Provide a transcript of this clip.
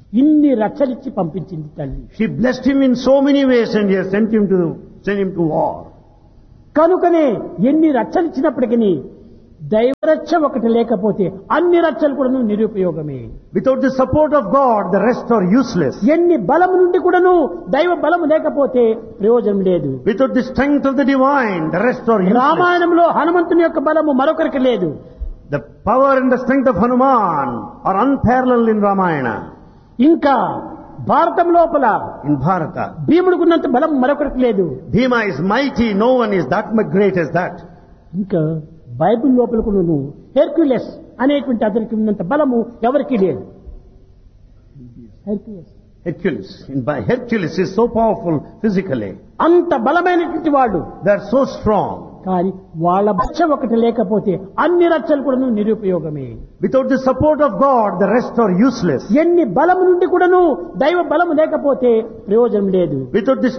ఇన్ని రచ్చలిచ్చి పంపించింది తల్లి She blessed him in so many ways and he has sent him to, sent him to war. కనుకనే ఎన్ని రచ్చలిచ్చినప్పటికీ దైవరక్ష ఒకటి లేకపోతే అన్ని రచ్చలు కూడా నిరుపయోగమే Without the support of God, the rest are useless. ఎన్ని బలము నుండి కూడాను దైవ బలము లేకపోతే ప్రయోజనం లేదు Without the strength of the divine, the rest are useless. రామాయణంలో హనుమంతుని యొక్క బలము మరొకరికి లేదు The power and the strength of Hanuman are unparalleled in Ramayana. ఇంకా భారతం లోపల In Bharata, భీముడికున్నంత బలం మరొకరికి లేదు Bhima is mighty, no one is that much great as that. ఇంకా బైబిల్ లోపల కూడాను హెర్క్యులెస్ అనేటువంటి అతనికి ఉన్నంత బలము ఎవరికీ లేదు Hercules Hercules, in, by Hercules is so powerful physically. అంత బలమైనటువంటి వాళ్ళు They are so strong. కానీ వాళ్ళ రక్ష ఒకటి లేకపోతే అన్ని రక్షలు కూడా నిరుపయోగమే Without the support of God, the rest are useless. ఎన్ని బలము నుండి కూడాను దైవ బలము లేకపోతే ప్రయోజనం లేదు Without the